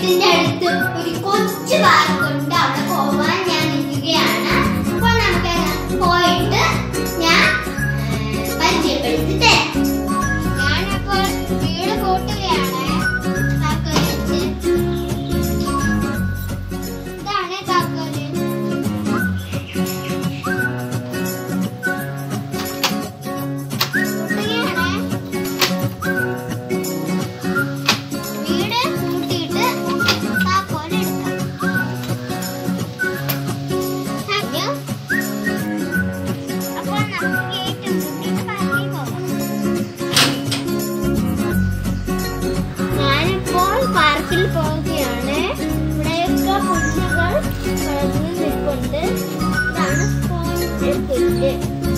വീടിന്റെ അടുത്ത് ഒരു കൊച്ചു പാർക്കുണ്ട് അവിടെ പോവാൻ ഞാൻ നിൽക്കുകയാണ് അപ്പോൾ നമുക്ക് പോയിട്ട് ഞാൻ ഏ, പരിചയപ്പെടുത്തി തരാം ഞാനപ്പോൾ വീട് കൂട്ടുകയാണ് താക്കോൽ വെച്ച് ഇതാണ് താക്കോല് കൂട്ടുകയാണ് വീട് കൂട്ടിയിട്ട് താക്കോൽ എടുക്കാം ആദ്യം അപ്പോൾ നമുക്ക് ഗേറ്റ് പൂട്ടിയിട്ട് ബാക്കി പോകാം ഞാനിപ്പോൾ പാർക്കിൽ പോവുകയാണ് ഇവിടെയൊക്കെ പുല്ലുകൾ വളർന്നു നിൽപ്പുണ്ട് ഇതാണ് സ്പോഞ്ച് പുല്ല്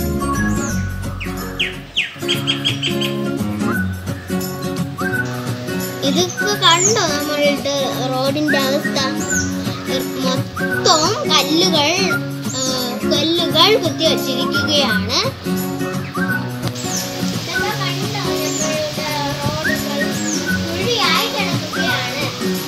ഇതൊക്കെ കണ്ടോ നമ്മളുടെ റോഡിന്റെ അവസ്ഥ മൊത്തം കല്ലുകൾ ആ, കല്ലുകൾ കുത്തി വച്ചിരിക്കുകയാണ് ഇതൊക്കെ കണ്ടോ നമ്മളുടെ റോഡുകൾ കുഴിയായി കിടക്കുകയാണ്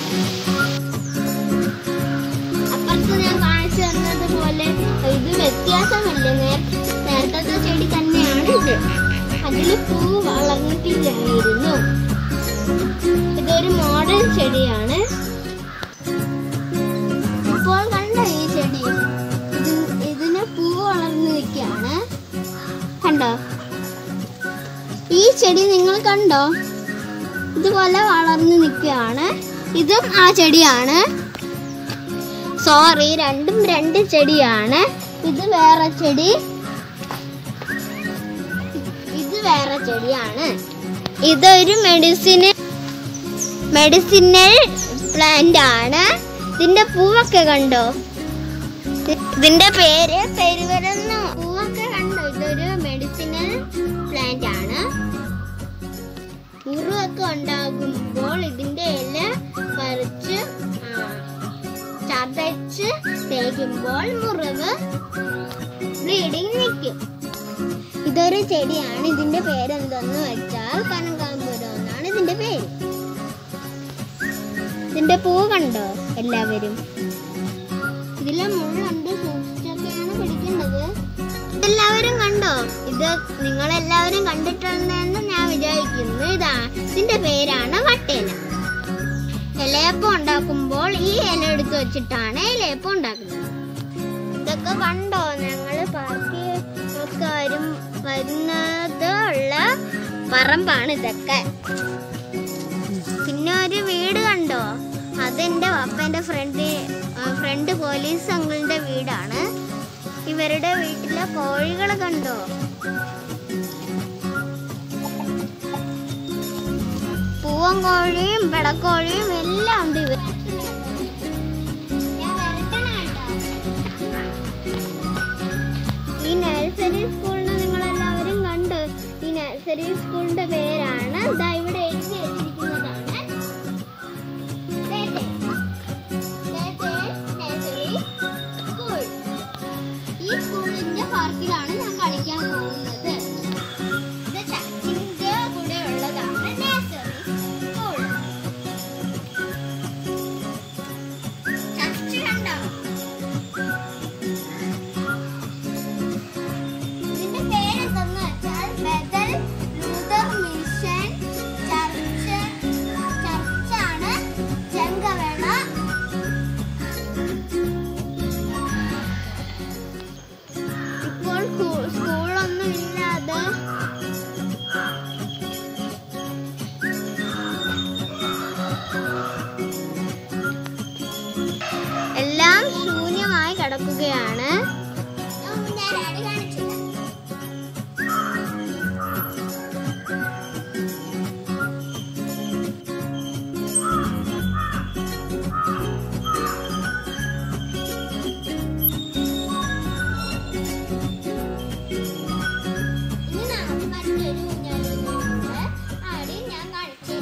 അപ്പുറത്ത് ഞാൻ കാണിച്ചു തന്നതുപോലെ ഇത് വ്യത്യാസമല്ല നേർ നേരത്തെ ചെടി തന്നെയാണ് ഇത് അതിൽ പൂ വളർന്നിട്ടില്ലായിരുന്നു ഇതൊരു മോഡൽ ചെടിയാണ് ഇപ്പോൾ കണ്ടോ ഈ ചെടി ഇത് ഇതിന് പൂ വളർന്നു നിൽക്കുകയാണ് കണ്ടോ ഈ ചെടി നിങ്ങൾ കണ്ടോ ഇതുപോലെ വളർന്നു നിൽക്കുകയാണ് ഇതും ആ ചെടിയാണ് സോറി രണ്ടും രണ്ട് ചെടിയാണ് ഇത് വേറെ ചെടി ഇത് വേറെ ചെടിയാണ് ഇതൊരു മെഡിസിന് മെഡിസിനൽ പ്ലാന്റ് ആണ് ഇതിന്റെ പൂവൊക്കെ കണ്ടോ ഇ- ഇതിന്റെ പേര് പെരുവരുന്ന പൂവൊക്കെ കണ്ടോ ഇതൊരു മെഡിസിനൽ പ്ലാന്റ് ആണ് മുറിവൊക്കെ ഉണ്ടാകുമ്പോൾ ഇതിന്റെ ഇല പറിച്ച് ആ, ചതച്ച് തേക്കുമ്പോൾ മുറിവ് ബ്ലീഡിങ് നിൽക്കും ഇതൊരു ചെടിയാണ് ഇതിന്റെ പേരെന്തെന്ന് വെച്ചാൽ കനകാമ്പുരം എന്നാണ് ഇതിന്റെ പേര് ഇതിന്റെ പൂ കണ്ടോ എല്ലാവരും ഇതിലെ മുള്ളുണ്ട് സൂക്ഷിച്ചൊക്കെയാണ് പിടിക്കേണ്ടത് എല്ലാവരും കണ്ടോ ഇത് നിങ്ങളെല്ലാവരും കണ്ടിട്ടുണ്ടെന്ന് ഞാൻ വിചാരിക്കുന്നു ഇതാ ഇതിന്റെ പേരാണ് വട്ടേന ഇലയപ്പം ഉണ്ടാക്കുമ്പോൾ ഈ ഇല എടുത്ത് വെച്ചിട്ടാണ് ഇലയപ്പം ഉണ്ടാക്കുന്നത് ഇതൊക്കെ കണ്ടോ ഞങ്ങള് പാർക്കിൽ ഒക്കെ വരും വരുന്നത് ഉള്ള പറമ്പാണ് ഇതൊക്കെ പിന്നെ ഒരു വീട് കണ്ടോ അതെന്റെ പപ്പന്റെ ഫ്രണ്ട് ഫ്രണ്ട് പോലീസ് അങ്കിളിന്റെ വീടാണ് ഇവരുടെ വീട്ടിലെ കോഴികൾ കണ്ടോ പൂവൻ കോഴിയും പിടക്കോഴിയും എല്ലാം ഉണ്ട് ഇവർ ഈ നഴ്സറി സ്കൂളിന് നിങ്ങൾ എല്ലാവരും കണ്ടു ഈ നഴ്സറി സ്കൂളിന്റെ പേരാണ് ദാ ഇവിടെ എഴുതി വെച്ചിരിക്കുന്നതാണ് Tete. Tete Nursery School. ഈ സ്കൂളിന്റെ പാർക്കിലാണ് ഞാൻ കളിക്കാൻ പോകുന്നത് ഇത് ചർച്ചിന്റെ കൂടെ ഉള്ളതാണ് നഴ്സറി സ്കൂൾ ചർച്ച് കണ്ടോ ഇതിന്റെ പേരെന്തെന്ന് വെച്ചാൽ ബദൽ ലൂതർ മിഷൻ ചർച്ച് ചർച്ചാണ് ചെങ്കവേള ഇപ്പോൾ സ്കൂ- സ്കൂളൊന്നും ഇല്ലാതെ എല്ലാം ശൂന്യമായി കിടക്കുകയാണ് ഇനി നമുക്ക് മറ്റൊരു ഊഞ്ഞാലുണ്ട് അവിടെ ഞാൻ കാണിച്ചു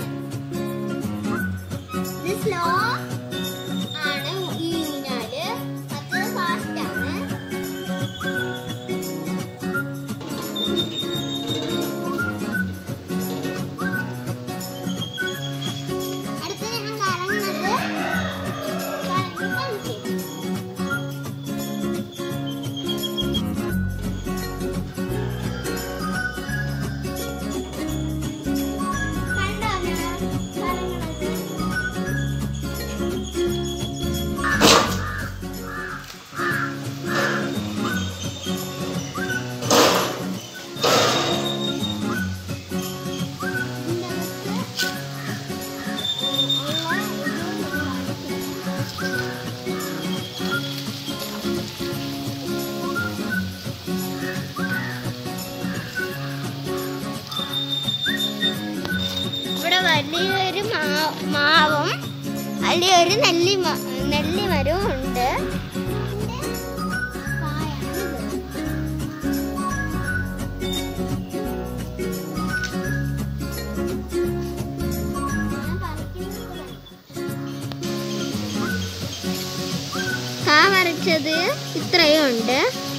ഇത് സ്ലോ ആണ് ഈ ഊഞ്ഞാല് മറ്റത് ഫാസ്റ്റ് ആണ് വലിയൊരു മാ- മാവും വലിയൊരു നെല്ലി മ- നെല്ലി മരവും ഉണ്ട് കാ വരച്ചത് ഇത്രയും ഉണ്ട്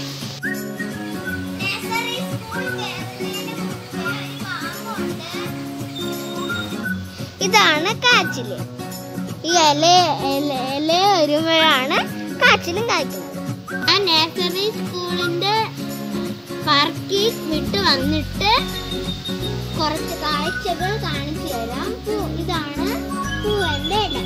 ഇതാണ് കാച്ചില് ഈ ഇല ഇല ഇല വരുമ്പോഴാണ് കാച്ചിലും കായ്ക്കുന്നത് ആ നേഴ്സറി സ്കൂളിന്റെ പാർക്കിൽ വിട്ട് വന്നിട്ട് കുറച്ച് കാഴ്ചകൾ കാണിച്ചു തരാം പൂ ഇതാണ് പൂവന്റെ ഇല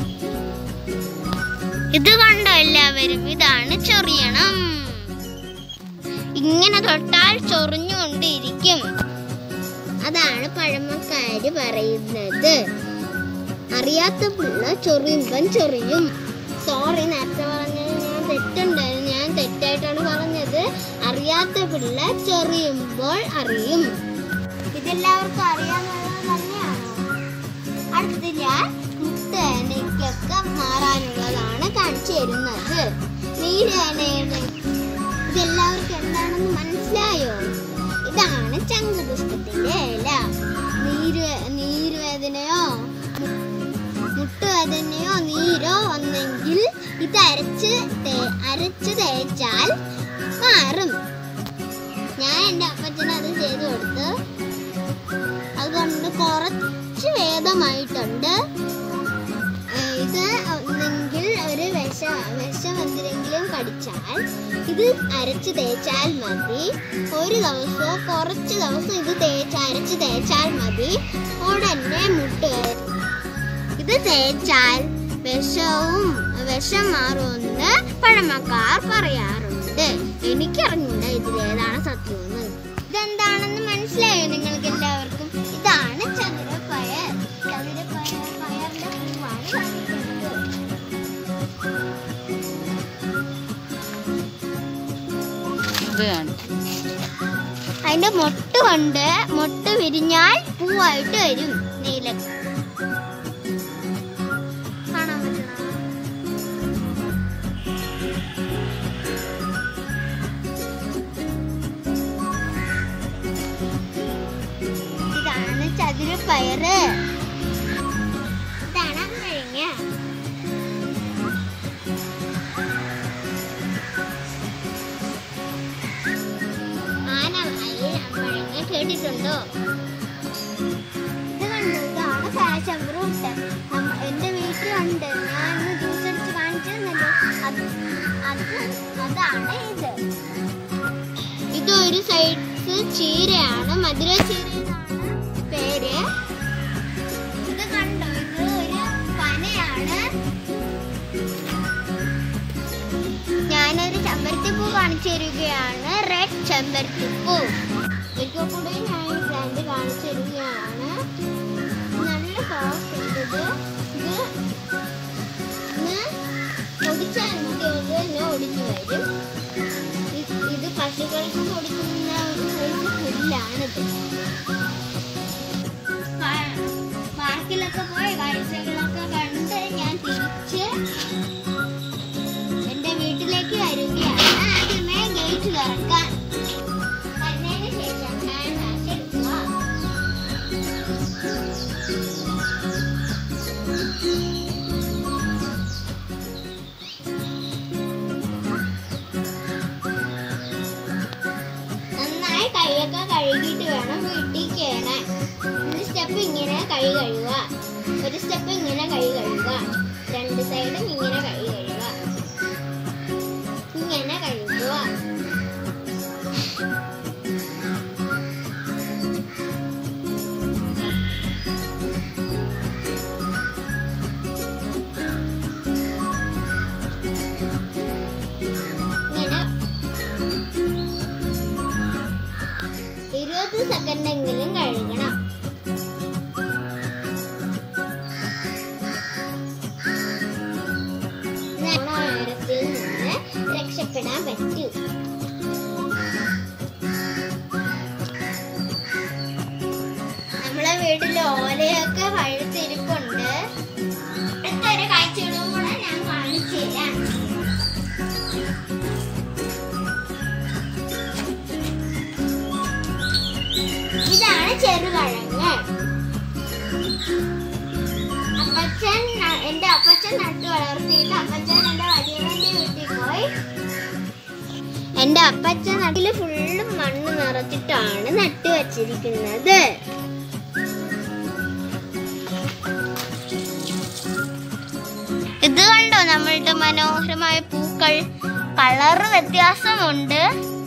ഇത് കണ്ടോ എല്ലാവരും ഇതാണ് ചൊറിയണം ഇങ്ങനെ തൊട്ടാൽ ചൊറിഞ്ഞുകൊണ്ടിരിക്കും അതാണ് പഴമക്കാര് പറയുന്നത് അറിയാത്ത പിള്ള ചൊറിയുമ്പം ചൊറിയും സോറി നേരത്തെ പറഞ്ഞത് ഞാൻ തെറ്റുണ്ടായിരുന്നു ഞാൻ തെറ്റായിട്ടാണ് പറഞ്ഞത് അറിയാത്ത പിള്ള ചൊറിയുമ്പോൾ അറിയും ഇതെല്ലാവർക്കും അറിയാവുന്നത് തന്നെയാണോ അടുത്ത് ഞാൻ മുട്ടേനയ്ക്കൊക്കെ മാറാനുള്ളതാണ് കാണിച്ചു തരുന്നത് നീരേനയുടെ ഇതെല്ലാവർക്കും എന്താണെന്ന് മനസ്സിലായോ ഇതാണ് ചങ്കുപുഷ്പത്തിന്റെ ഇല നീര് നീരുവേദനയോ മു- മുട്ടുവേദനയോ നീരോ വന്നെങ്കിൽ ഇത് അരച്ച് തേ- അരച്ച് തേച്ചാൽ മാറും ഞാൻ എൻ്റെ അപ്പച്ചന് അത് ചെയ്തു കൊടുത്തു അതുകൊണ്ട് കുറച്ച് ഭേദമായിട്ടുണ്ട് ഏഹ് ഇത് ഒന്നെങ്കിൽ ഒരു വിഷ വിഷം എന്തിനെങ്കിലും കടിച്ചാൽ ഇത് അരച്ച് തേച്ചാൽ മതി ഒരു ദിവസമോ കുറച്ച് ദിവസം ഇത് തേച്ച് അരച്ച് തേച്ചാൽ മതി ഉടനെ മുട്ട് ഇത് തേച്ചാൽ വിഷവും വിഷം മാറുമെന്ന് പഴമക്കാർ പറയാറുണ്ട് എനിക്കറിഞ്ഞൂട ഇതിലേതാണ് സത്യമെന്ന് ഇതെന്താണെന്ന് മനസ്സിലായോ നിങ്ങൾക്ക് എല്ലാവർക്കും ഇതാണ് ചതുരപ്പയർ ചതുരപ്പയർ പയറിന്റെ പൂവാണ് കാണിക്കുന്നത് ഇത് കാണിച്ചു അതിന്റെ മൊട്ട് കൊണ്ട് മൊട്ട് വിരിഞ്ഞാൽ പൂവായിട്ട് വരും നീല കാണാൻ പറ്റണോ ഇതാണ് ചതുരപ്പയറ് ഇതാണ് അമ്പഴങ്ങ ആന അമ്പഴങ്ങ കേട്ടിട്ടുണ്ടോ ഇത് കണ്ടു ഇതാണ് ഫാഷൻ ഫ്രൂട്ട് എന്റെ വീട്ടിലുണ്ട് ഞാൻ ഇന്ന് ജ്യൂസ് അടിച്ച് കാണിച്ചു തന്നല്ലോ അത് അത് അതാണ് ഇത് ഇത് ഒരു സൈഡ്സ് ചീരയാണ് മധുര ചീര എന്നാണ് പേര് ഇത് കണ്ടോ ഇത് ഒരു പനയാണ് ഞാനൊരു ചെമ്പരത്തിപ്പൂ കാണിച്ചു തരികയാണ് റെഡ് ചെമ്പരത്തിപ്പൂ ഒരിക്കൽ കൂടെ ഞാൻ ഈ പ്ലാന്റ് കാണിച്ചു തരികയാണ് നല്ല സോഫ്റ്റ് ഉണ്ട് ഇത് ഇത് ഇന്ന് ഒടിച്ചാൽ മതി അത് തന്നെ ഒടിഞ്ഞു വരും ഇത് ഇത് പശുക്കൾക്ക് കൊടുക്കുന്ന ഒരു സൈസ് പുല്ലാണിത് പാ- പാർക്കിലൊക്കെ പോയി കാഴ്ചകളൊക്കെ കണ്ട് ഞാൻ തിരിച്ച് എന്റെ വീട്ടിലേക്ക് വരികയാണ് ആദ്യമേ ഗേറ്റ് തുറക്കാൻ വന്നതിന് ശേഷം ഞാൻ കാശ് എടുക്കുക നന്നായി കൈയൊക്കെ കഴുകിയിട്ട് വേണം വീട്ടിൽ കയറാൻ ഒരു സ്റ്റെപ്പ് ഇങ്ങനെ കൈ കഴുകുക ഒരു സ്റ്റെപ്പ് ഇങ്ങനെ കൈ കഴുകുക രണ്ട് സൈഡും ഇങ്ങനെ കൈ കഴുകുക ഇങ്ങനെ കഴുകുക ഇങ്ങനെ ഇരുപത് സെക്കൻഡെങ്കിലും കഴുകണം ഓലയൊക്കെ പഴുത്തിരിപ്പുണ്ട് അടുത്തൊരു കാഴ്ചകളും കൂടെ ഞാൻ കാണിച്ചു തരാം ഇതാണ് ചെറുകിഴങ്ങ് അപ്പച്ചൻ ന- എന്റെ അപ്പച്ചൻ നട്ടു വളർത്തിയിട്ട് അപ്പച്ചൻ എന്റെ വലിയവന്റെ വീട്ടിൽ പോയി എന്റെ അപ്പച്ചൻ നട്ടില് ഫുള്ള് മണ്ണ് നിറച്ചിട്ടാണ് നട്ടു വച്ചിരിക്കുന്നത് ഇത് കണ്ടോ നമ്മളുടെ മനോഹരമായ പൂക്കൾ കളറ് വ്യത്യാസമുണ്ട്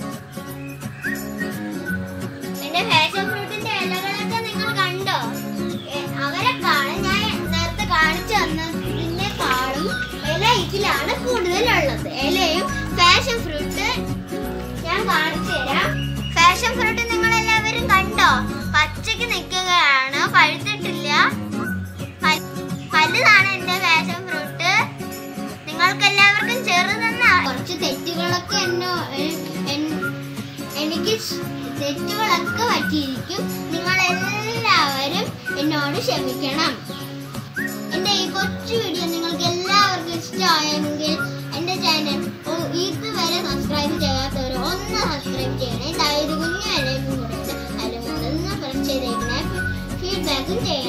എന്റെ ഫാഷൻ ഫ്രൂട്ടിന്റെ ഇലകളൊക്കെ നിങ്ങൾ കണ്ടോ എ, അവരെക്കാളും ഞാൻ നേരത്തെ കാണിച്ചു തന്നതിനെക്കാളും ഇല ഇതിലാണ് കൂടുതലുള്ളത് ഇലയും ഫാഷൻ ഫ്രൂട്ട് ഞാൻ കാണിച്ചു തരാം ഫാഷൻ ഫ്രൂട്ട് നിങ്ങൾ എല്ലാവരും കണ്ടോ പച്ചക്ക് നിൽക്കുകയാണ് പഴുത്തിട്ടില്ല പ- വലുതാണ് എന്റെ ഫാഷൻ ഫ്രൂട്ട് നിങ്ങൾക്ക് എല്ലാവർക്കും ചെറുതെന്ന കുറച്ച് തെറ്റുകളൊക്കെ എന്നോ എ- എൻ- എനിക്ക് സ് തെറ്റുകളൊക്കെ പറ്റിയിരിക്കും നിങ്ങൾ എല്ലാവരും എന്നോട് ക്ഷമിക്കണം എന്റെ ഈ കൊച്ചു വീഡിയോ നിങ്ങൾക്ക് എല്ലാവർക്കും ഇഷ്ടമായെങ്കിൽ എന്റെ ചാനൽ ഇതുവരെ സബ്സ്ക്രൈബ് ചെയ്യാത്തവർ ഒന്ന് സബ്സ്ക്രൈബ് ചെയ്യണേ താഴെ ഒരു കുഞ്ഞു വിലയും കൂടെ ഉണ്ട് അതിൽ ഒന്ന് പ്രസ് ചെയ്തേക്കണേ ഫീഡ്ബാക്കും ചെയ്യണം